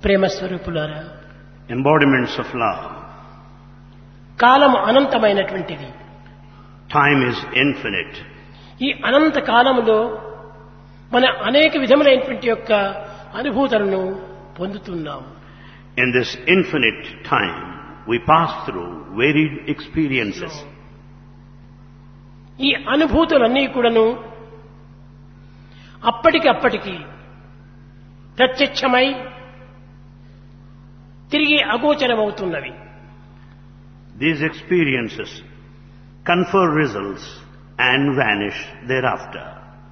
ప్రేమ స్వరూపులారా embodiments of love. కాలము అనంతమైనటువంటిది Time is infinite. ఈ అనంత కాలములో మన అనేక విధములైనటువంటి యొక్క అనుభూతులను పొందుతున్నాము In this infinite time, we pass through varied experiences. ఈ అనుభూతులన్నీ కూడాను అప్పటికప్పటికి ప్రత్యక్షమై తిరిగి అగోచరమవుతున్నవి These experiences confer results and vanish thereafter.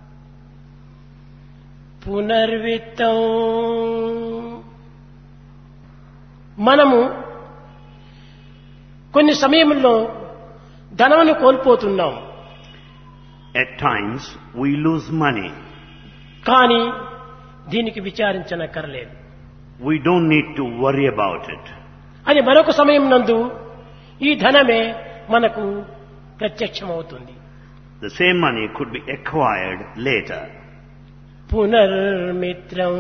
పునర్విత్తం మనము కొన్ని సమయంలో ధనమును కోల్పోతున్నాం At times, we lose money. కానీ దీనికి విచారించనక్కర్లేదు We don't need to worry about it. అని మరొక సమయం నందు ఈ ధనమే మనకు ప్రత్యక్షమవుతుంది The same money could be acquired later. పునర్మిత్రం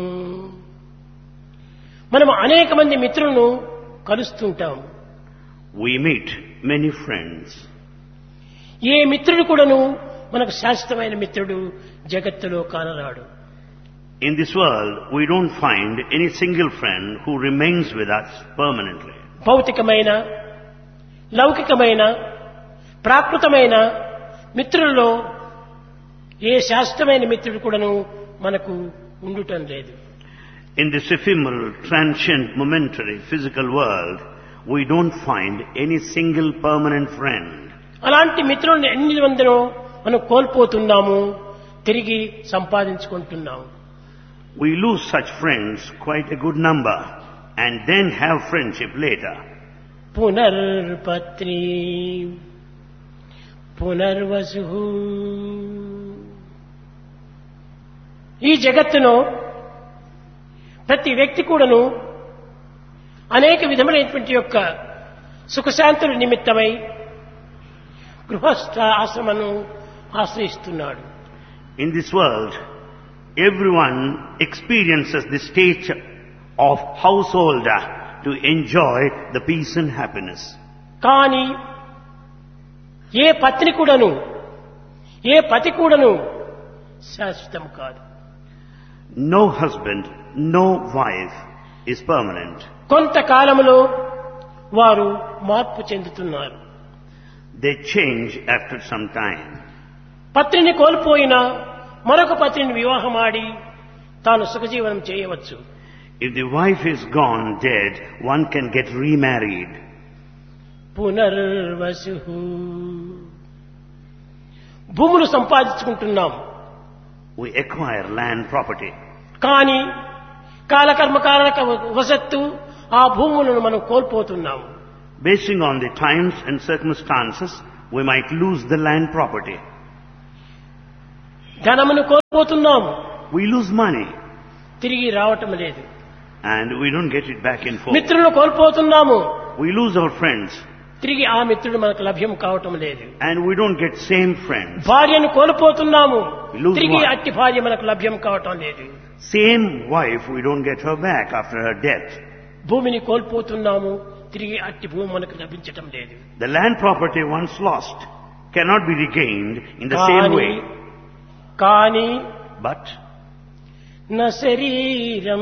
మనం అనేక మంది మిత్రులను కలుస్తుంటాం We meet many friends. ఏ మిత్రుడు కూడాను మనకు శాశ్వతమైన మిత్రుడు జగత్తులో కానరాడు In this world, we don't find any single friend who remains with us permanently. భౌతికమైన లౌకికమైన ప్రాకృతమైన మిత్రులలో ఏ శాశ్వతమైన మిత్రుడు కూడాను మనకు ఉండుటం లేదు In this ephemeral, transient, momentary, physical world, we don't find any single permanent friend. అలాంటి మిత్రులను ఎన్ని మందినో మనం కోల్పోతున్నాము తిరిగి సంపాదించుకుంటున్నాము We lose such friends, quite a good number, and then have friendship later. పునర్పత్ని Punarvasu ఈ జగత్తులో ప్రతి వ్యక్తి కూడాను అనేక విధములైనటువంటి యొక్క సుఖశాంతుల నిమిత్తమై గృహస్థ ఆశ్రమను ఆశ్రయిస్తున్నాడు In this world, everyone experiences the state of householder to enjoy the peace and happiness. కానీ ఏ పత్ని కూడాను ఏ పతి కూడాను శాశ్వతం కాదు No husband, no wife is permanent. కొంతకాలములో వారు మార్పు చెందుతున్నారు They change after some time. పత్నిని కోల్పోయిన మరొక పత్నిని వివాహమాడి తాను సుఖజీవనం చేయవచ్చు If the wife is gone dead, one can get remarried. Punarvasu భూములు సంపాదించుకుంటున్నాం We acquire land property. కానీ కాలకర్మ కారక వసత్తు ఆ భూములను మనం కోల్పోతున్నాము Basing on the times and circumstances, we might lose the land property. ధనమును కోల్పోతున్నాము We lose money తిరిగి రావటం లేదు and we don't get it back in full. మిత్రులను కోల్పోతున్నాము We lose our friends తిరిగి ఆ మిత్రుడు మనకు లభ్యం కావటం లేదు and we don't get same friends. భార్యను కోల్పోతున్నాము We lose తిరిగి one. అట్టి భార్య మనకు లభ్యం కావటం లేదు Same wife, we don't get her back after her death. భూమిని కోల్పోతున్నాము తిరిగి అట్టి భూమి మనకు లభించటం లేదు The land property once lost cannot be regained in the same కానీ way. కానీ But నా శరీరం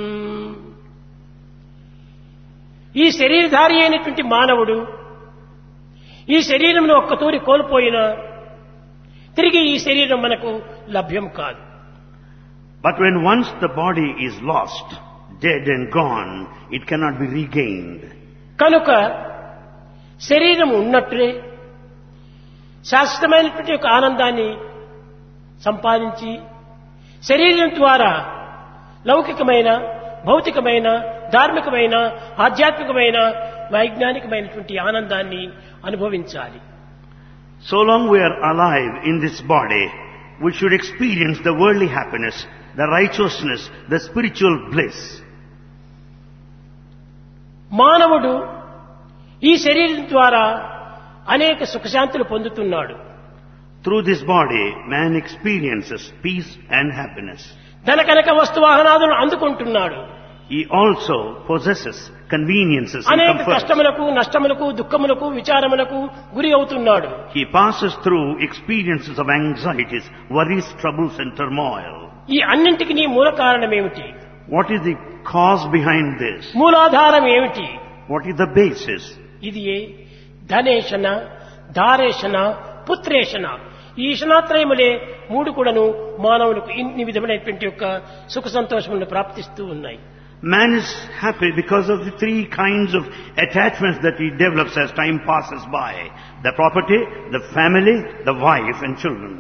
ఈ శరీరధారి అయినటువంటి మానవుడు ఈ శరీరంలో ఒక్కతూరి కోల్పోయినా తిరిగి ఈ శరీరం మనకు లభ్యం కాదు But when once the body is lost, dead and gone, it cannot be regained. కనుక శరీరం ఉన్నట్లే శాశ్వతమైనటువంటి ఒక ఆనందాన్ని సంపాదించి శరీరం ద్వారా లౌకికమైన భౌతికమైన ధార్మికమైన ఆధ్యాత్మికమైన వైజ్ఞానికమైనటువంటి ఆనందాన్ని అనుభవించాలి So long we are alive in this body, we should experience the worldly happiness, the righteousness, the spiritual bliss. మానవుడు ఈ శరీరం ద్వారా అనేక సుఖశాంతులు పొందుతున్నాడు Through this body, man experiences peace and happiness. ధన కనక వస్తు వాహనాదులను అందుకుంటున్నాడు He also possesses conveniences and అనేక comforts. కష్టములకు నష్టములకు దుఃఖములకు విచారములకు గురి అవుతున్నాడు He passes through experiences of anxieties, worries, troubles and turmoil. ఈ అన్నింటికి మూల కారణం ఏమిటి What is the cause behind this? మూలాధారం ఏమిటి What is the basis? ఇది ఏ ధనేషణ ధారేషణ పుత్రేషణ ఈ ఈషణాత్రయములే మూడు కూడాను మానవులకు ఇన్ని విధమైనటువంటి యొక్క సుఖ సంతోషములను ప్రాప్తిస్తూ ఉన్నాయి Man is happy because of the three kinds of attachments that he develops as time passes by. The property, the family, the wife and children.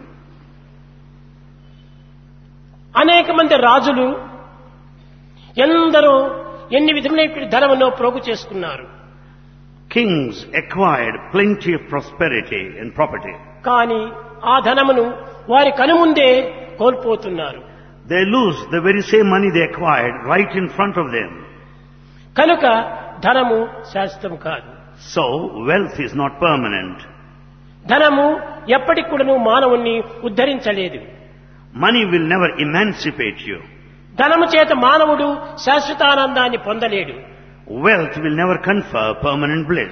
అనేక మంది రాజులు ఎందరో ఎన్ని విధమైనటువంటి ధనమునో ప్రోగు చేసుకున్నారు Kings acquired plenty of prosperity and property. కానీ ఆ ధనమును వారి కనుముందే కోల్పోతున్నారు They lose the very same money they acquired right in front of them. కనుక ధనము శాశ్వతం కాదు So wealth is not permanent. ధనము ఎప్పటికి కూడాను మానవుణ్ణి ఉద్ధరించలేదు Money will never emancipate you. ధనము చేత మానవుడు శాశ్వతానందాన్ని పొందలేడు Wealth will never confer permanent bliss.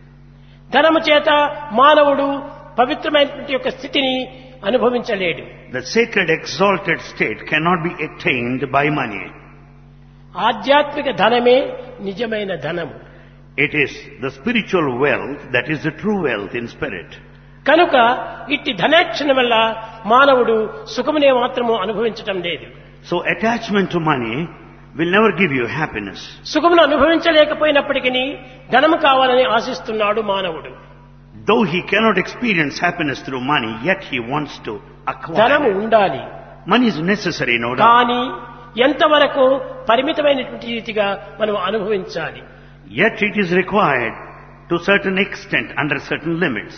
ధనము చేత మానవుడు పవిత్రమైనటువంటి యొక్క స్థితిని అనుభవించలేడు The sacred exalted state cannot be attained by money. ఆధ్యాత్మిక ధనమే నిజమైన ధనము It is the spiritual wealth that is the true wealth in spirit. కనుక ఇట్టి ధనేక్షణ వల్ల మానవుడు సుఖమునే మాత్రము అనుభవించటం లేదు So attachment to money will never give you happiness. సుఖమును అనుభవించలేకపోయినప్పటికీ ధనము కావాలని ఆశిస్తున్నాడు మానవుడు Though he cannot experience happiness through money, yet he wants to ధనము acquire. ఉండాలి Money is necessary, no doubt. కానీ ఎంతవరకు పరిమితమైనటువంటి రీతిగా మనం అనుభవించాలి Yet it is required to certain extent under certain limits.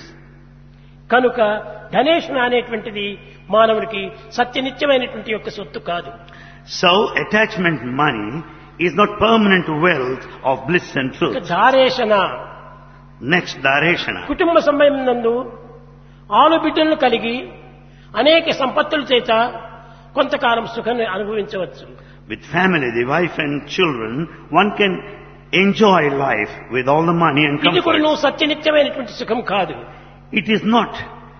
కనుక ధనేషణ అనేటువంటిది మానవుడికి సత్యనిత్యమైనటువంటి యొక్క సొత్తు కాదు So attachment money is not permanent wealth of bliss and ఇక truth. ధారేషణ Next, Dareshana. కుటుంబ సంబంధందు ఆలు బిడ్డలను కలిగి అనేక సంపత్తుల చేత కొంతకాలం సుఖాన్ని అనుభవించవచ్చు With family, the wife and children, one can enjoy life with all the money and ఇది కూడా comfort. నువ్వు సత్యనిత్యమైనటువంటి సుఖం కాదు It is not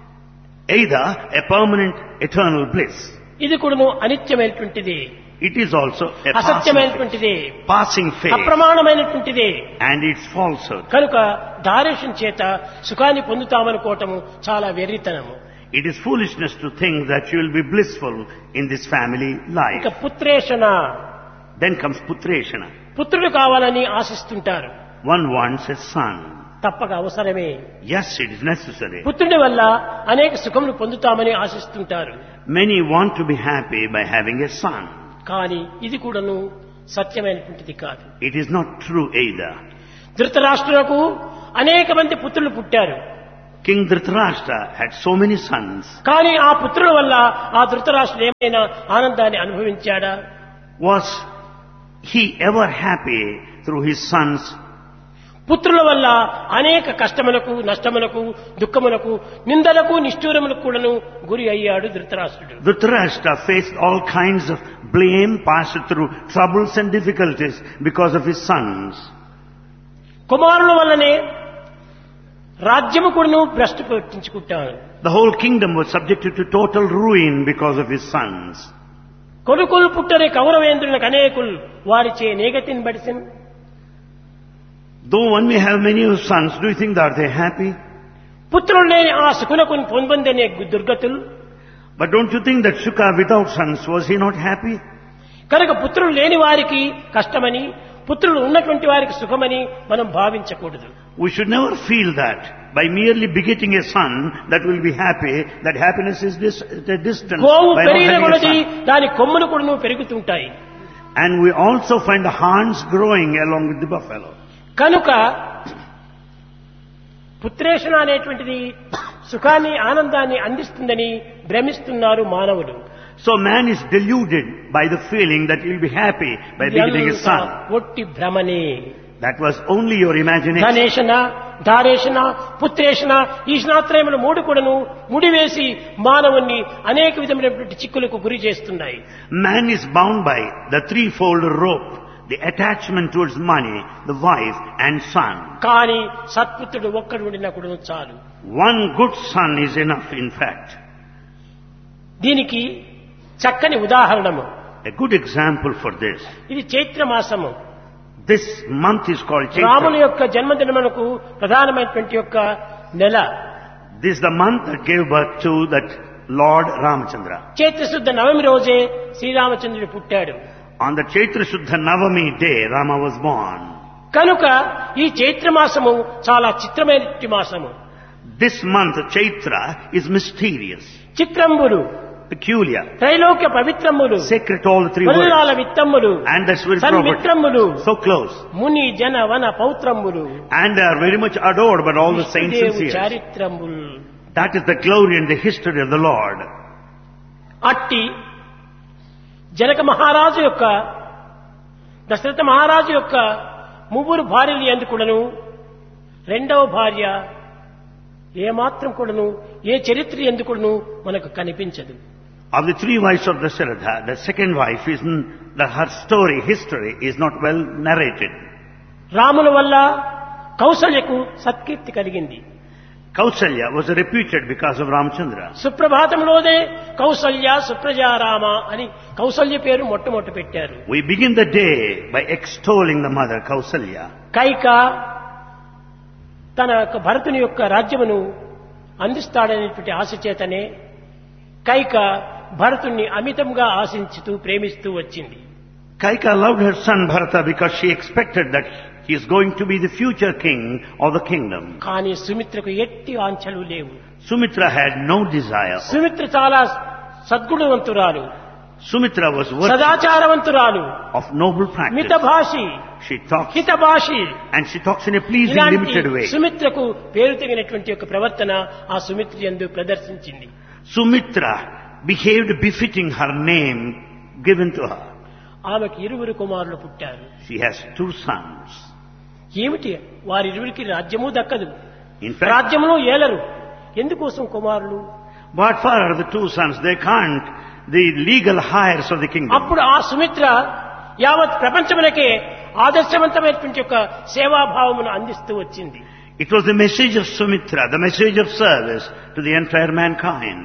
either a permanent eternal bliss. ఇది కూడా నువ్వు అనిత్యమైనటువంటిది It is also a passing, అసత్యమైనటువంటిది passing phase అప్రమాణమైనటువంటిది and its falsehood. కనుక దారేషం చేత సుఖాన్ని పొందుతామనుకోవటము చాలా వెర్రితనము It is foolishness to think that you will be blissful in this family life. ఇక పుత్రేషణ Then comes Putreshana. పుత్రుడు కావాలని ఆశిస్తుంటారు One wants a son. తప్పక అవసరమే Yes, it is necessary. పుత్రుడి వల్ల అనేక సుఖములు పొందుతామని ఆశిస్తుంటారు Many want to be happy by having a son. కానీ ఇది కూడాను సత్యమైనటువంటిది కాదు It is not true either. ధృతరాష్ట్రులకు అనేక మంది పుత్రులు పుట్టారు King Dhritarashtra had so many sons. కానీ ఆ పుత్రుల వల్ల ఆ ధృతరాష్ట్రుడు ఏమైనా ఆనందాన్ని అనుభవించాడా Was he ever happy through his sons? పుత్రుల వల్ల అనేక కష్టములకు నష్టములకు దుఃఖములకు నిందలకు నిష్ఠూరములకు కూడాను గురి అయ్యాడు ధృతరాష్ట్రుడు Dhritarashtra faced all kinds of blame, passed through troubles and difficulties because of his sons. కుమారుల వల్లనే రాజ్యము కూడాను భ్రష్టు పట్టించుకుంటాను The whole kingdom was subjected to total ruin because of his sons. కొడుకులు పుట్టరే కౌరవేంద్రులకు అనేకులు వారిచే నేగతిని బడిసెను Though one may have many sons, do you think that they happy? పుత్రులు లేని ఆ సుకునకు పొందనే దుర్గతులు But don't you think that Shuka without sons, was he not happy? కనుక పుత్రులు లేని వారికి కష్టమని పుత్రులు ఉన్నటువంటి వారికి సుఖమని మనం భావించకూడదు We should never feel that by merely begetting a son that will be happy, that happiness is dis- at a distance గోవు by not పెరిగిన having a కొలది son. దాని కొమ్ములు కూడా పెరుగుతుంటాయి And we also find the horns growing along with the buffalo. కనుక పుత్రేషణ అనేటువంటిది సుఖాన్ని ఆనందాన్ని అందిస్తుందని భ్రమిస్తున్నారు మానవులు So man is deluded by the feeling that he'll be happy by begetting a ఇదంతా son. ఒట్టి భ్రమనే That was only your imagination. ధనేషణ ధారేషణ పుత్రేషణ ఈష్ణాత్రయములు మూడు కూడాను ముడివేసి మానవుణ్ణి అనేక విధమైనటువంటి చిక్కులకు గురి చేస్తున్నాయి Man is bound by the threefold rope the attachment towards money, the wife and son. కానీ సత్పుత్రుడు ఒక్కడు ఉండినా కూడా చాలు One good son is enough, in fact. దీనికి చక్కని ఉదాహరణము A good example for this. ఇది చైత్ర మాసము This month is called రాముని Chaitra. యొక్క జన్మదినమునకు ప్రధానమైనటువంటి యొక్క నెల This is the month that gave birth to that Lord Ramachandra. Chaitra శుద్ధ నవమి రోజే శ్రీరామచంద్రుడు పుట్టాడు On the Chaitra Shuddha Navami day, Rama was born. కనుక ఈ చైత్ర మాసము చాలా చిత్రమైన మాసము This month, Chaitra, is mysterious, చిత్రంబులు peculiar, త్రైలోక్య పవిత్రములు sacred to all the three words. వనరాల విత్తమ్ములు And that's very proper. సన్మిత్రములు So close. ముని జన వన పౌత్రములు And they are very much adored by all the saints and విష్ణుదేవు seers. చారిత్రములు That is the glory and the history of the Lord. అట్టి జనక మహారాజు యొక్క దశరథ మహారాజు యొక్క ముగ్గురు భార్యలు ఎందుకుడను రెండవ భార్య ఏమాత్రం కూడాను ఏ చరిత్ర ఎందుకుడను మనకు కనిపించదు Of the three wives of Dasharatha, the second wife is, n- the, her story, history is not well narrated. రాముల వల్ల కౌసల్యకు సత్కీర్తి కలిగింది Kausalya was reputed because of Ramchandra. సుప్రభాతంలోనే Kaushalya సుప్రజారామ అని కౌసల్య పేరు మొట్టమొదటి పెట్టారు We begin the day by extolling the mother, Kausalya. Kaika తన యొక్క భరతుని యొక్క రాజ్యమును అందిస్తాడనేటువంటి ఆశ చేతనే కైక భరతుణ్ణి అమితంగా ఆశించుతూ ప్రేమిస్తూ వచ్చింది Kaika loved her son Bharata because she expected that he is going to be the future king of the kingdom. కానీ సుమిత్రకు ఎట్టి ఆంఛలు లేవు Sumitra had no desire. Sumitra చాలా సద్గుణవంతురాలు Sumitra was worthy సదాచారవంతురాలు of noble practice. మితభాషి She talks హితభాషి and she talks in a pleasing, ఇలాంటి limited way. సుమిత్రకు పేరు తగినటువంటి యొక్క ప్రవర్తన ఆ సుమిత్ర యందు ప్రదర్శించింది Sumitra behaved befitting her name given to her. ఆమెకు ఇరువురు కుమారులు పుట్టారు She has two sons. ఏమిటి వారిరువురికి రాజ్యము దక్కదు In fact, రాజ్యమును ఏలరు ఎందుకోసం కుమారులు what for are the two sons? They can't the legal hires of the kingdom. అప్పుడు ఆ సుమిత్ర యావత్ ప్రపంచమునకే ఆదర్శవంతమైనటువంటి యొక్క సేవాభావమును అందిస్తూ వచ్చింది It was the message of Sumitra, the message of service to the entire mankind.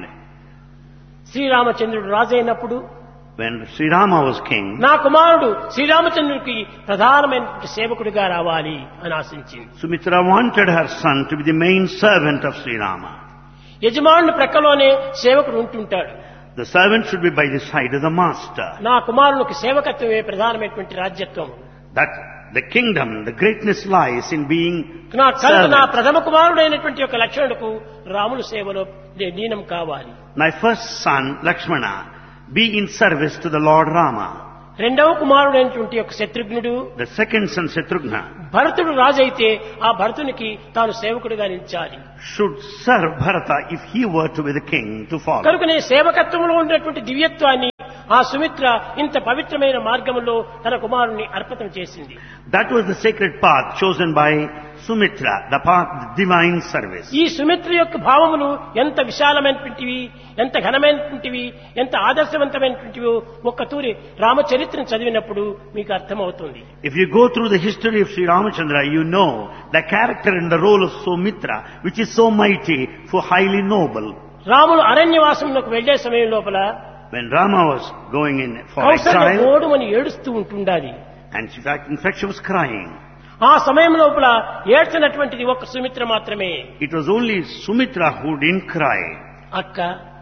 శ్రీరామచంద్రుడు రాజైనప్పుడు When Sri Rama was king, నా కుమారుడు శ్రీరామచంద్రుడికి ప్రధానమైనటువంటి సేవకుడిగా రావాలి అని ఆశించింది Sumitra wanted her son to be the main servant of Sri Rama. యజమానుని ప్రక్కలోనే సేవకుడు ఉంటుంటాడు The servant should be by the side of the master. నా కుమారునికి సేవకత్వమే ప్రధానమైనటువంటి రాజ్యత్వం That the kingdom, the greatness lies in being నా కనుక నా servant. ప్రథమ కుమారుడైనటువంటి యొక్క లక్ష్మణుడుకు రాముల సేవలో నే- లీనం కావాలి My first son, Lakshmana, be in service to the Lord Rama. రెండవ కుమారుడైనటువంటి యొక్క శత్రుఘ్నుడు The second son, Shatrughna, భరతుడు రాజైతే ఆ భరతునికి తాను సేవకుడిగా నిలిచాలి should serve Bharata if he were to be the king to follow. కనుకనే సేవకత్వంలో ఉన్నటువంటి దివ్యత్వాన్ని ఆ సుమిత్ర ఇంత పవిత్రమైన మార్గంలో తన కుమారుణ్ణి అర్పితం చేసింది That was the sacred path chosen by Sumitra, the path of divine service. ఈ సుమిత్ర యొక్క భావములు ఎంత విశాలమైనటువంటివి ఎంత ఘనమైనటువంటివి ఎంత ఆదర్శవంతమైనటువంటివి ఒక్క తూరి రామచరిత్రను చదివినప్పుడు మీకు అర్థమవుతుంది If you go through the history of Sri Ramachandra, you know the character and the role of Sumitra, which is so mighty, so highly noble. Ramulu అరణ్యవాసంలోకి వెళ్లే సమయం లోపల When Rama was going in for Kaushalya exile, ఓడుమని ఏడుస్తూ ఉంటుండాలి and in fact, in fact she was crying. ఆ సమయం లోపల ఏడ్చినటువంటిది ఒక్క సుమిత్ర మాత్రమే It was only Sumitra who didn't cry. అక్క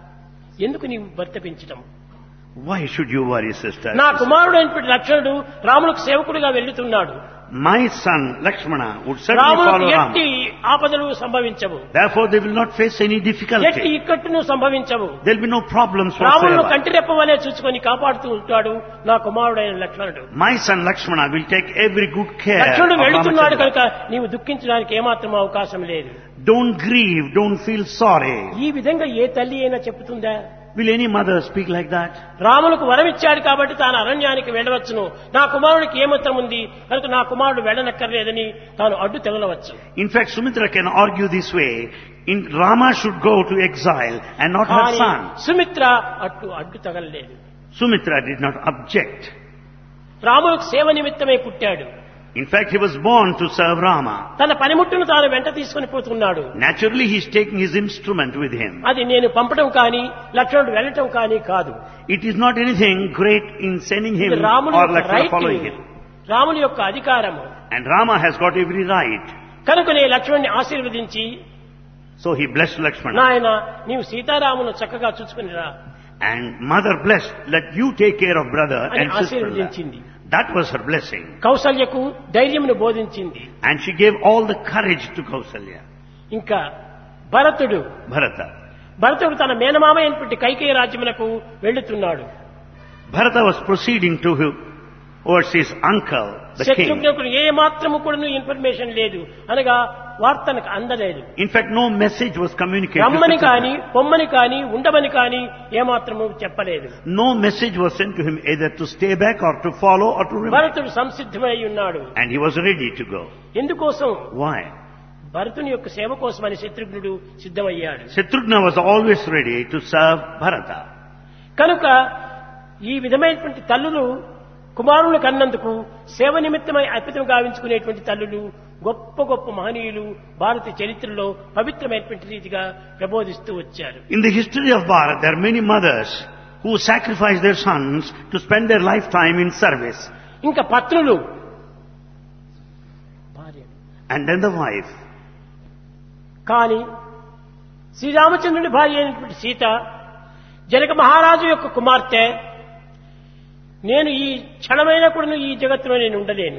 ఎందుకు నీవు భర్త పెంచటం Why should you worry, sister? నా కుమారుడైనటువంటి లక్ష్మణుడు రాములకు సేవకుడిగా వెళ్తున్నాడు My son Lakshmana would certainly రాములకు follow ఎట్టి Rama. ఆపదలు సంభవించవు Therefore, they will not face any ఎట్టి difficulty. ఇక్కట్టును సంభవించవు There will be no problems రాములను whatsoever. కంటిరెప్ప వలె చూసుకొని కాపాడుతూ ఉంటాడు నా కుమారుడైన లక్ష్మణుడు My son Lakshmana will take every good care of లక్ష్మణుడు వెళుతున్నాడు Ramachandra. కనుక నీవు దుఃఖించడానికి ఏమాత్రం అవకాశం లేదు Don't grieve, don't feel sorry. ఈ విధంగా ఏ తల్లి అయినా చెప్తుందా Will any mother speak like that? రాములకు వరం ఇచ్చాడు కాబట్టి తాను అరణ్యానికి వెళ్ళవచ్చును నా కుమారుడికి ఏమత్రం ఉంది కనుక నా కుమారుడు వెళ్ళనక్కర్లేదని తాను అడ్డు తెగలవచ్చు In fact, Sumitra can argue this way. In Rama should go to exile and not her కానీ son. సుమిత్ర అట్టు అడ్డు తగలలేదు Sumitra did not object. రాములకు సేవ నిమిత్తమై పుట్టాడు In fact, he was born to serve Rama. తన పనిముట్టును తాను వెంట తీసుకుని పోతున్నాడు Naturally, he's taking his instrument with him. అది నేను పంపడం కానీ లక్ష్మణుడు వెళ్ళటం కానీ కాదు It is not anything great in sending him ఇది రాముని or యొక్క Lakshmana రైట్ following him. రాముని యొక్క అధికారము And Rama has got every right. కనుకనే లక్ష్మణ్ణి ఆశీర్వదించి So he blessed Lakshmana. నాయన నీవు సీతారామును చక్కగా చూసుకునిరా And mother blessed, let you take care of brother అని and sister. ఆశీర్వదించింది That was her blessing. కౌసల్యకు ధైర్యమును బోధించింది And she gave all the courage to Kausalya. ఇంకా భరతుడు Bharata. భరతుడు తన మేనమామ అయినటువంటి కైకేయ రాజ్యమునకు వెళ్తున్నాడు Bharata was proceeding to him towards his uncle, the king. శత్రుఘ్నకు ఏ మాత్రము కూడా ఇన్ఫర్మేషన్ లేదు అనగా వార్తనకు అందలేదు In fact, no message was communicated. to రమ్మని Shatrugna. కాని పొమ్మని కాని ఉండమని కాని ఏమాత్రము చెప్పలేదు No message was sent to him either to stay back or to follow or to remain. భరతుడు సంసిద్ధమై ఉన్నాడు And he was ready to go. ఎందుకోసం Why? భరతుని యొక్క సేవ కోసమని శత్రుఘ్నుడు సిద్ధమయ్యాడు Shatrugna was always ready to serve Bharata. కనుక ఈ విధమైనటువంటి తల్లులు కుమారుని కన్నందుకు సేవ నిమిత్తమై అర్పితం గావించుకునేటువంటి తల్లులు గొప్ప గొప్ప మహనీయులు భారత చరిత్రలో పవిత్రమైనటువంటి రీతిగా ప్రబోధిస్తూ వచ్చారు In the history of Bharat, there are many mothers who sacrifice their sons to spend their lifetime in service. ఇంకా పత్నులు భార్య And then the wife. కానీ శ్రీరామచంద్రుడి భార్య అయినటువంటి సీత జనక మహారాజు యొక్క కుమార్తె నేను ఈ క్షణమైనా కూడా ఈ జగత్తులో నేను ఉండలేను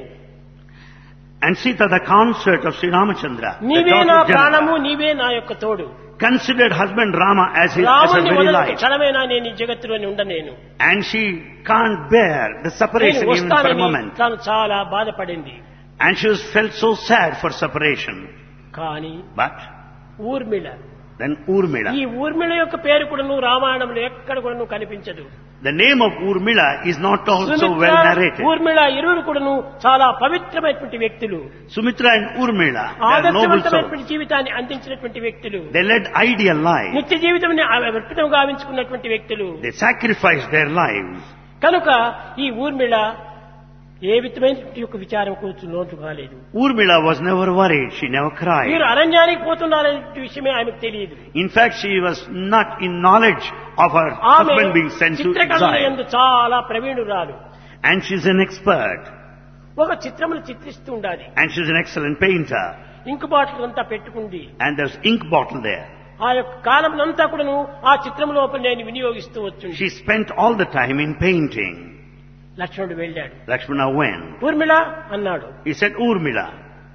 And Sita, the consort of Sri Ramachandra, the నీవే daughter నా of Janaka, ప్రాణము నీవే నా యొక్క తోడు considered husband Rama as his as her రాముని very వదలకు life. క్షణమైనా నేను ఈ జగత్తులోని ఉండలేను And she can't bear the నేను separation even for a వస్తానని moment. తాను చాలా బాధపడింది And she was felt so sad for separation. కానీ But ఊర్మిళ then Urmila. ఈ ఊర్మిళ యొక్క పేరు కూడాను రామాయణంలో ఎక్కడ కూడాను కనిపించదు The name of Urmila is not also Sumitra, well narrated. Urmila ఇరువురు కూడాను చాలా పవిత్రమైనటువంటి వ్యక్తులు Sumitra and Urmila, they are noble souls. ఆదర్శవంతమైనటువంటి జీవితాన్ని అందించినటువంటి వ్యక్తులు They led ideal lives. నిత్య జీవితం అర్పితం గావించుకున్నటువంటి వ్యక్తులు They sacrificed their lives. కనుక ఈ ఊర్మిళ ఏ విధమైనటువంటి యొక్క విచారం కూర్చు లోటు కాలేదు Urmila was never worried. She never మీరు cried. అరణ్యానికి పోతున్నారనే విషయమే ఆమెకు తెలియదు In fact, she was not in knowledge of her ఆమె husband being sent to చిత్రకళ exile. ఎందు చాలా ప్రవీణురాలు And she's an expert. ఒక చిత్రమును చిత్రిస్తూ ఉండాలి And she's an excellent painter. Ink bottle అంతా పెట్టుకుంది And there's ink bottle there. ఆ యొక్క కాలం అంతా కూడాను ఆ చిత్రం లోపల నేను వినియోగిస్తూ వచ్చు She spent all the time in painting. లక్ష్మణుడు వెళ్ళాడు Lakshmana went. ఊర్మిళ అన్నాడు He said, Urmila.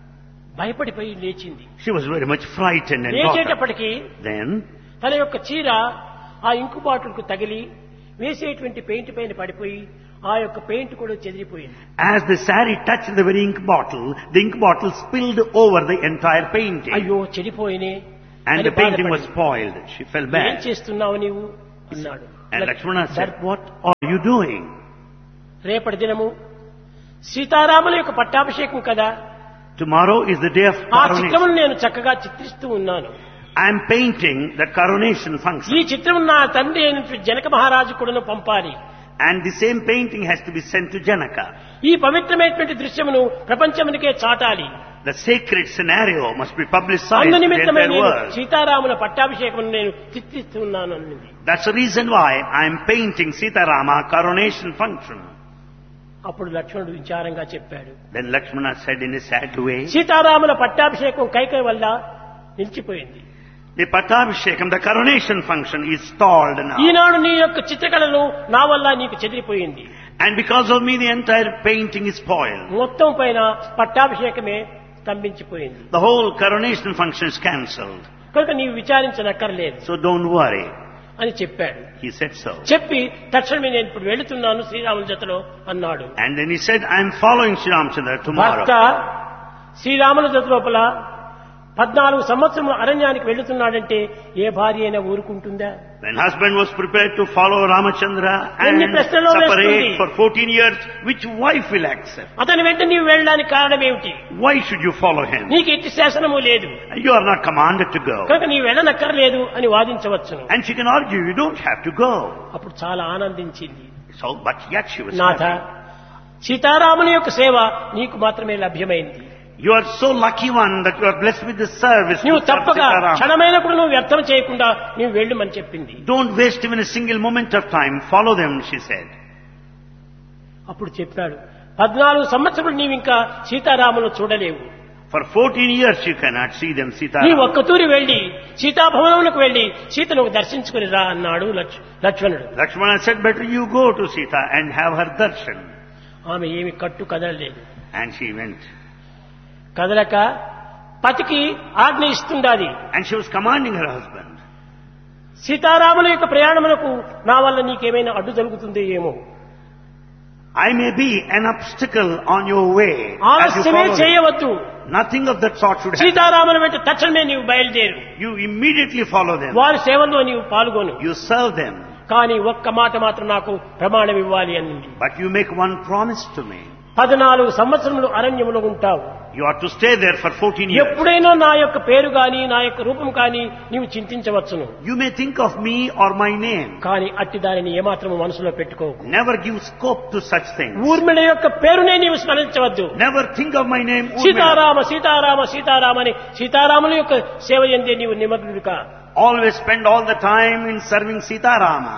భయపడిపోయి లేచింది She was very much frightened and got up. లేచేటప్పటికి Then తన యొక్క చీర ఆ ఇంకు బాటిల్కు తగిలి వేసేటువంటి పెయింట్ పైన పడిపోయి ఆ యొక్క పెయింట్ కూడా చెదిరిపోయింది As the sari touched the very ink bottle, the ink bottle spilled over the entire painting. అయ్యో చెడిపోయినే And అని the painting was బాధపడింది. spoiled. She felt ఏం bad. చేస్తున్నావు నీవు అన్నాడు And Lakshmana said, what are you doing? రేపటి దినము సీతారాముల యొక్క పట్టాభిషేకం కదా Tomorrow is the day of ఆ coronation. చిత్రమును నేను చక్కగా చిత్రిస్తూ ఉన్నాను I am painting the coronation ఈ function. చిత్రము నా తండ్రి అయినటువంటి జనక మహారాజు కూడాను పంపాలి And the same painting has to be sent to Janaka. ఈ పవిత్రమైనటువంటి దృశ్యమును ప్రపంచమునికే చాటాలి The sacred scenario must be publicized అందు to the నిమిత్తమై entire నేను world. సీతారాముల పట్టాభిషేకం నేను చిత్రిస్తున్నాను అన్నది That's the reason why I am painting Sitarama coronation function. అప్పుడు లక్ష్మణుడు విచారంగా చెప్పాడు Then Lakshmana said in a sad way, సీతారాముల పట్టాభిషేకం కైకై వల్ల నిలిచిపోయింది the Pattabhishekam, the coronation function is stalled now. ఈనాడు నీ యొక్క చిత్రకళను నా వల్ల నీకు చెదిరిపోయింది And because of me, the entire painting is spoiled. మొత్తం పైన పట్టాభిషేకమే స్తంభించిపోయింది The whole coronation function is cancelled. కనుక నీవు విచారించనక్కర్లేదు So don't worry. అని చెప్పాడు He said so. చెప్పి తక్షణమే నేను ఇప్పుడు వెళుతున్నాను శ్రీరాముల జతలో అన్నాడు And then he said, I am following Sri Ramchandra tomorrow. భర్త శ్రీరాముల జత లోపల పద్నాలుగు సంవత్సరములు అరణ్యానికి వెళుతున్నాడంటే ఏ భార్య అయినా ఊరుకుంటుందా When husband was prepared to follow Ramachandra and ఎన్ని ప్రశ్నలు separate వేస్తుంది? for 14 years, which wife will accept? అతని వెంట నీవు వెళ్ళడానికి కారణం ఏమిటి Why should you follow him? నీకు ఎట్టి శాసనము లేదు You are not commanded to go. కనుక నీవు వెళ్ళనక్కర్లేదు అని వాదించవచ్చును And she can argue, you don't have to go. అప్పుడు చాలా ఆనందించింది So, but yet she was నాథ happy. సీతారాముని యొక్క సేవ నీకు మాత్రమే లభ్యమైంది You are so lucky one that you are blessed with the service. to నువ్వు serve తప్పక Sitaram. క్షణమైనప్పుడు నువ్వు వ్యర్థం చేయకుండా నువ్వు వెళ్ళమని చెప్పింది Don't waste even a single moment of time. Follow them, she said. అప్పుడు చెప్పాడు పద్నాలుగు సంవత్సరాలు నీవు ఇంకా సీతారాములు చూడలేవు For 14 years you cannot see them, నీ Sitaram. ఒక్క తూరి వెళ్లి సీతాభవనములకు వెళ్లి సీతను దర్శించుకుని రా అన్నాడు లక్ష్- లక్ష్మణుడు Lakshmana said, better you go to Sita and have her darshan. ఆమె ఏమి కట్టు కదలలేదు And she went. కదలక పతికి ఆజ్ఞ ఇస్తుండాది And she was commanding her husband. సీతారాముల యొక్క ప్రయాణములకు నా వల్ల నీకేమైనా అడ్డు జరుగుతుంది ఏమో I may be an obstacle on your way. As you ఆలస్యమే follow them. చేయవద్దు Nothing of that sort should happen. సీతారాముల వెంట తక్షణమే నీవు బయలుదేరు You immediately follow them. వారి సేవల్లో నీవు పాల్గొను You serve them. కానీ ఒక్క మాట మాత్రం నాకు ప్రమాణం ఇవ్వాలి అనింది But you make one promise to me. పద్నాలుగు సంవత్సరములు అరణ్యములో ఉంటావు You are to stay there for 14 years. ఎప్పుడైనా నా యొక్క పేరు గాని నా యొక్క రూపం కానీ నీవు చింతించవచ్చును You may think of me or my name. కానీ అట్టి దానిని ఏమాత్రము మనసులో పెట్టుకోకు Never give scope to such things. Urmila యొక్క పేరునే నీవు స్మరించవద్దు Never think of my name. Urmila. Sitarama Sitarama Sitarama అని సీతారాముల యొక్క సేవ ఎందే నీవు నిమగ్నుడుగా Always spend all the time in serving Sita Rama.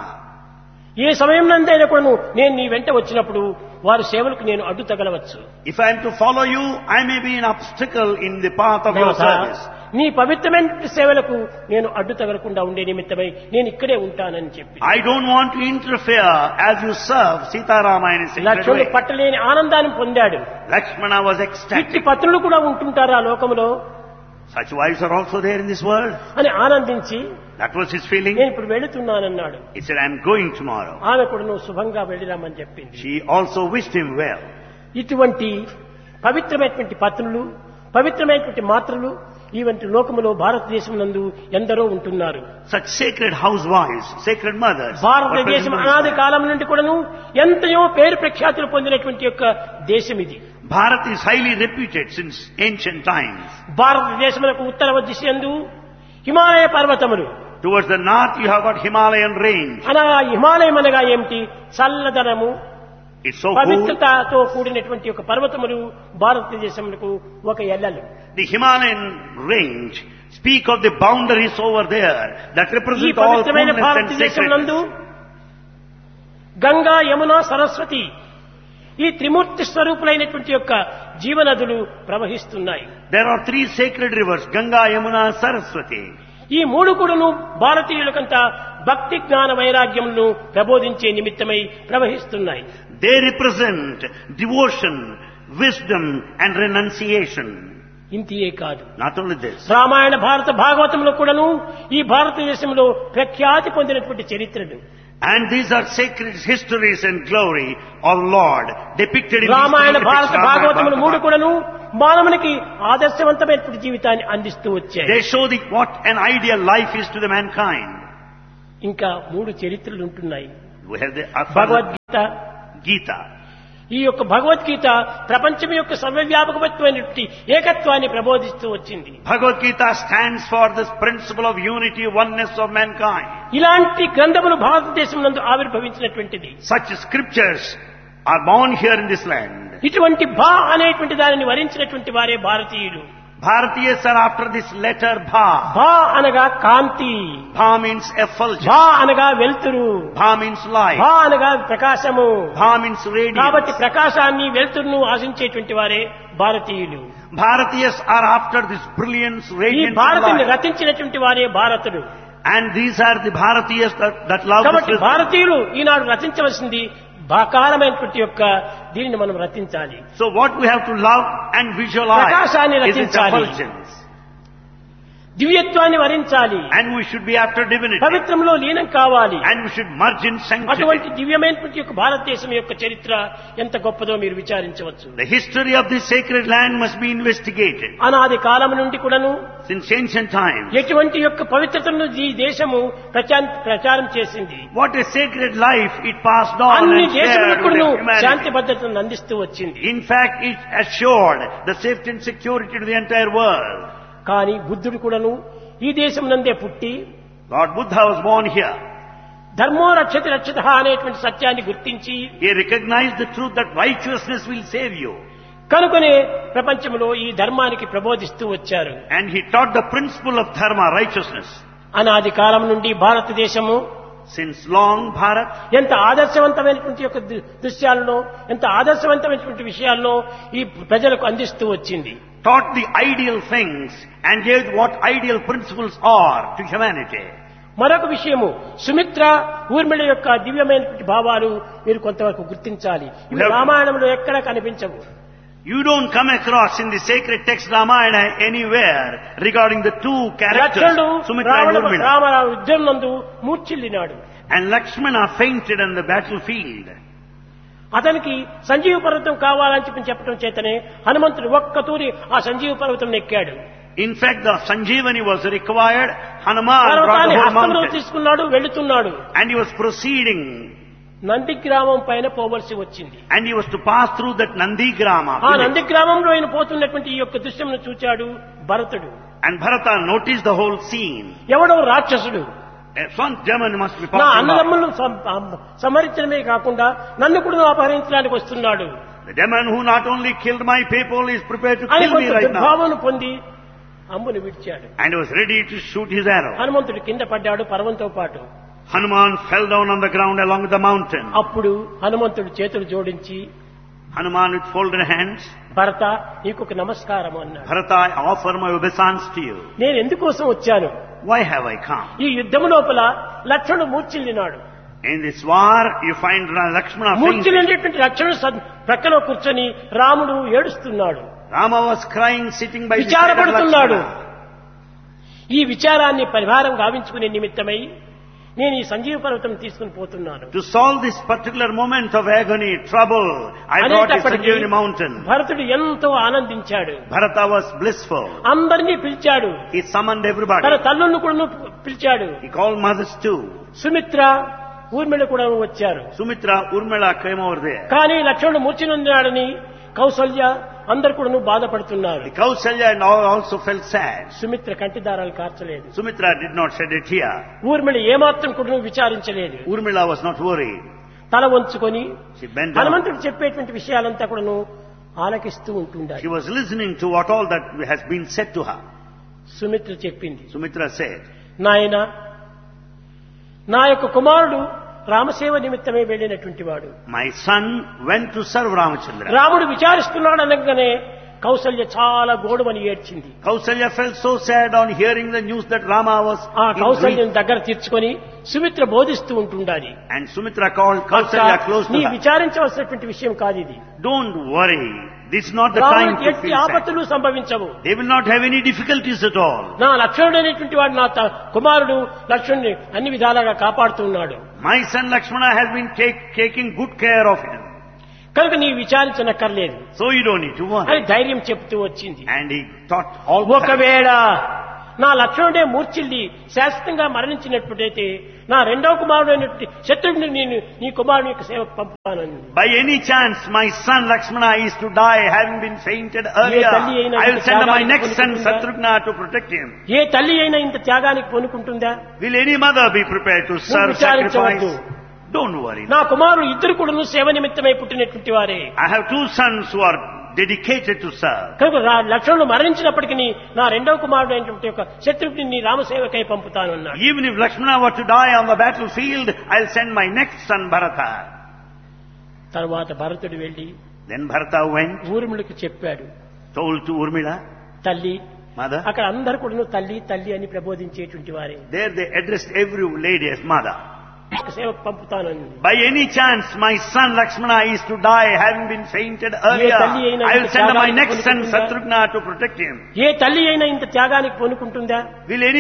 ఏ సమయం నందైనా కూడా నేను నీ వెంట వచ్చినప్పుడు వారి సేవలకు నేను అడ్డు తగలవచ్చు If I am to follow you, I may be an obstacle in the path of your నాథ, service. నీ పవిత్రమైన సేవలకు నేను అడ్డు తగలకుండా ఉండే నిమిత్తమై నేను ఇక్కడే ఉంటానని చెప్పి I don't want to interfere as you serve Sita Rama in a sacred లక్ష్మణుడు way. పట్టలేని ఆనందాన్ని పొందాడు Lakshmana was ఇట్టి ecstatic. పత్రులు కూడా ఉంటుంటారు ఆ లోకంలో Such wives are also there in this world. అని ఆనందించి That was his feeling. నేను ఇప్పుడు వెళుతున్నానన్నాడు He said, I'm going tomorrow. ఆమె కూడా నువ్వు శుభంగా వెళ్ళిరామని చెప్పింది She also wished him well. ఇటువంటి పవిత్రమైనటువంటి పత్రులు పవిత్రమైనటువంటి మాత్రలు ఇవంటి లోకములో భారతదేశం నందు ఎందరో ఉంటున్నారు Such sacred housewives, sacred mothers. are భారతదేశం present in అనాది this world. కాలం నుండి కూడాను ఎంతయో పేరు ప్రఖ్యాతులు పొందినటువంటి యొక్క దేశం ఇది Bharat is highly reputed since ancient times. భారతదేశములకు ఉత్తర దిశ యందు హిమాలయ పర్వతములు Towards the north you have got Himalayan range. అనగా హిమాలయం అనగా ఏమిటి చల్లదనము It's so cool. పవిత్రతతో కూడినటువంటి ఒక పర్వతములు భారతదేశములకు ఒక ఎల్లలు The Himalayan range speak of the boundaries over there that ఈ represent all పవిత్రమైన coolness and భారతదేశం నందు sacredness. గంగా యమున సరస్వతి ఈ త్రిమూర్తి స్వరూపులైనటువంటి యొక్క జీవనదులు ప్రవహిస్తున్నాయి There are three sacred rivers, Ganga, Yamuna, Saraswati. ఈ మూడు కూడాను భారతీయులకంతా భక్తి జ్ఞాన వైరాగ్యములను ప్రబోధించే నిమిత్తమై ప్రవహిస్తున్నాయి They represent devotion, wisdom and renunciation. ఇంతియే కాదు Not only this. రామాయణ భారత భాగవతంలో కూడాను ఈ భారతదేశంలో ప్రఖ్యాతి పొందినటువంటి చరిత్రలు And these are sacred histories and glory of Lord depicted in these Ramayana three భారత epics, భాగవతములు మూడు Ramayana, కూడాను మానవునికి ఆదర్శవంతమైనటువంటి జీవితాన్ని అందిస్తూ వచ్చాయి They show the, what an ideal life is to the mankind. ఇంకా మూడు చరిత్రలు ఉంటున్నాయి We have the uh, Bhagavad Gita Gita. ఈ యొక్క భగవద్గీత ప్రపంచం యొక్క సర్వవ్యాపకమైనటువంటి ఏకత్వాన్ని ప్రబోధిస్తూ వచ్చింది Bhagavad Gita stands for this principle of unity, oneness of mankind. ఇలాంటి గ్రంథములు భారతదేశం నందు ఆవిర్భవించినటువంటిది Such scriptures are born here in this land. ఇటువంటి భా అనేటువంటి దానిని వరించినటువంటి వారే భారతీయులు Bharatiyas are after this letter Bha. భా అనగా కాంతి Bha means effulgence. భా అనగా వెలుతురు Bha means light. భా అనగా ప్రకాశము Bha means కాబట్టి radiance. ప్రకాశాన్ని వెలుతురును ఆశించేటువంటి వారే భారతీయులు Bharatiyas are after this brilliance, ఈ radiance, and భారతిని light. రచించినటువంటి వారే భారతుడు And these are the Bharatiyas that, that love this కాబట్టి wisdom. భారతీయులు ఈనాడు రచించవలసింది బాకారమైనటువంటి యొక్క దీనిని మనం రచించాలి So what we have to love and visualize ప్రకాశాన్ని is its రచించాలి. effulgence. దివ్యత్వాన్ని వరించాలి And we should be after divinity. పవిత్రంలో లీనం కావాలి And we should merge in అటువంటి sanctity. దివ్యమైనటువంటి యొక్క భారతదేశం యొక్క చరిత్ర ఎంత గొప్పదో మీరు విచారించవచ్చు The history of this sacred land must be investigated. అనాది కాలం నుండి కూడాను Since ancient times, ఎటువంటి యొక్క పవిత్రతను ఈ దేశము ప్రచా- ప్రచారం చేసింది what a sacred life it passed on అన్ని and shared దేశములకు with కూడాను శాంతి humanity. భద్రతను అందిస్తూ వచ్చింది In fact, it assured the safety and security to the entire world. కానీ బుద్ధుడు కూడాను ఈ దేశం నందే పుట్టి Lord Buddha was born here. ధర్మో రక్షతి రక్షిత అనేటువంటి సత్యాన్ని గుర్తించి He recognized the truth that righteousness will save you. కనుకనే ప్రపంచంలో ఈ ధర్మానికి ప్రబోధిస్తూ వచ్చారు And he taught the principle of dharma, righteousness. అనాది కాలం నుండి భారతదేశము Since long, Bharat ఎంత ఆదర్శవంతమైనటువంటి యొక్క దృ- దృశ్యాలను ఎంత ఆదర్శవంతమైనటువంటి విషయాలను ఈ ప్రజలకు అందిస్తూ వచ్చింది taught the ideal things and gave what ideal principles are to humanity. మరొక విషయము సుమిత్ర ఊర్మిళ యొక్క దివ్యమైనటువంటి భావాలు మీరు కొంతవరకు గుర్తించాలి ఇవి Now- రామాయణంలో ఎక్కడా కనిపించవు You don't come across in the sacred text Ramayana anywhere regarding the two characters, లక్ష్మణుడు Sumitra and Ravana Urmila. Rama Rao యుద్ధం నందు మూర్చిల్లినాడు And Lakshmana fainted on the battlefield. అతనికి సంజీవ పర్వతం కావాలని చెప్పి చెప్పడం చేతనే హనుమంతుడు ఒక్క తూరి ఆ సంజీవ పర్వతం ఎక్కాడు In fact, the Sanjeevani was required. Hanuman brought పర్వతాన్ని the whole హస్తంలో mountain. తీసుకున్నాడు వెళుతున్నాడు And he was proceeding. Nandi గ్రామం పైన పోవలసి వచ్చింది And he was to pass through that Nandi Grama. ఆ village. నంది గ్రామంలో ఆయన పోతున్నటువంటి ఈ యొక్క దృశ్యంను చూచాడు భరతుడు And Bharata noticed the whole scene. ఎవడో రాక్షసుడు A Some German must be నా passing by. అన్నదమ్ములను సం- అం- సంహరించడమే కాకుండా నన్ను కూడా అపహరించడానికి వస్తున్నాడు The demon who not only killed my people is prepared to అని kill me కొంత right now. దుర్భావన పొంది అంబును విడిచాడు And he was ready to shoot his arrow. హనుమంతుడు కింద పడ్డాడు పర్వంతో పాటు Hanuman fell down on the ground along with the mountain. అప్పుడు హనుమంతుడు చేతులు జోడించి Hanuman with folded hands. భరత నీకొక నమస్కారం అన్నాడు Bharata, I offer my obeisance to you. నేను ఎందుకోసం వచ్చాను Why have I come? ఈ యుద్ధము లోపల లక్ష్మణుడు మూర్చిల్లినాడు In this war, you find Lakshmana fainted. మూర్చిల్లినటువంటి లక్ష్మణుడు సద్- ప్రక్కలో కూర్చొని రాముడు ఏడుస్తున్నాడు Rama was crying sitting by the side of విచారపడుతున్నాడు Lakshmana. ఈ విచారాన్ని పరిహారం గావించుకునే నిమిత్తమై నేను ఈ సంజీవ పర్వతం తీసుకుని పోతున్నాను To solve this particular moment of agony, trouble, I brought the అనేటప్పటికీ Sanjeevani mountain. భరతుడు ఎంతో ఆనందించాడు Bharata was blissful. అందరినీ పిలిచాడు He summoned everybody. తన తల్లులను కూడా పిలిచాడు He called mothers too. Sumitra Urmila కూడా వచ్చారు Sumitra, Urmila came over there. కానీ లక్ష్మణుడు మూర్చినున్నాడని కౌసల్య అందరు కూడా బాధపడుతున్నారు The Kausalya and all also felt sad. Sumitra కంటి దారాలు కార్చలేదు Sumitra did not shed a tear. Urmila ఏమాత్రం కూడా విచారించలేదు Urmila was not worried. తల వంచుకొని She bent down. హనుమంతుడు చెప్పేటువంటి విషయాలంతా కూడాను ఆలకిస్తూ ఉంటుండాలి She was listening to what all that has been said to her. Sumitra చెప్పింది Sumitra said, నాయన నా యొక్క కుమారుడు రామసేవ నిమిత్తమే వెళ్ళినటువంటి వాడు My son went to serve Ramachandra. రాముడు విచారిస్తున్నాడు అనగానే కౌసల్య చాలా గోడుమని ఏడ్చింది Kausalya felt so sad on hearing the news that Rama was ఆ in grief. కౌసల్యం దగ్గర తీర్చుకొని సుమిత్ర బోధిస్తూ ఉంటుండాలి And Sumitra called Kausalya close నీ to her. విచారించవలసినటువంటి విషయం కాదు ఇది Don't worry. This is not the time రాముడికి to ఎట్టి feel sad. ఆపత్తులు సంభవించవు They will not have any difficulties at all. నా లక్ష్మణుడు అనేటువంటి వాడు నా త- కుమారుడు లక్ష్మణుని అన్ని విధాలుగా కాపాడుతూ ఉన్నాడు My son Lakshmana has been take, taking good care of him. కనుక నీ విచారించనక్కర్లేదు So you don't need to worry. అని ధైర్యం చెప్తూ వచ్చింది And he thought all the time, ఒకవేళ నా లక్ష్మణుడే మూర్చిల్లి శాశ్వతంగా మరణించినప్పుడైతే నా రెండవ కుమారుడు అయినటువంటి శత్రుడిని నేను నీ కుమారుని యొక్క సేవకు పంపుతానని By any chance, my son Lakshmana is to die, having been fainted earlier. తల్లి అయినా I will ఇంత send my త్యాగానికి next son పూనుకుంటుందా? Shatrugna to protect him. ఏ తల్లి అయినా ఇంత త్యాగానికి పొనుకుంటుందా Will any mother be prepared to serve, విచారించవద్దు. sacrifice? Don't worry. నా కుమారులు ఇద్దరు కూడా సేవ నిమిత్తమై పుట్టినటువంటి వారే I have two sons who are dedicated to serve. కనుక రా- లక్ష్మణుడు మరణించినప్పటికీ నా రెండవ కుమారుడు అయినటువంటి యొక్క శత్రుడిని నీ రామసేవకై పంపుతాను అన్నాడు Even if Lakshmana were to die on the battlefield, I'll send my next son Bharata. తర్వాత భరతుడు వెళ్లి Then Bharata went, ఊర్మిళకు చెప్పాడు told to Urmila, తల్లి mother. అక్కడ అందరు కూడా తల్లి తల్లి అని ప్రబోధించేటువంటి వారే There they addressed every lady as mother. సేవకు పంపుతానని By any chance, my son Lakshmana is to die, having been fainted earlier. తల్లి అయినా I will ఇంత send my త్యాగానికి next son పూనుకుంటుందా? Shatrugna to protect him. ఏ తల్లి అయినా ఇంత త్యాగానికి పొనుకుంటుందా Will any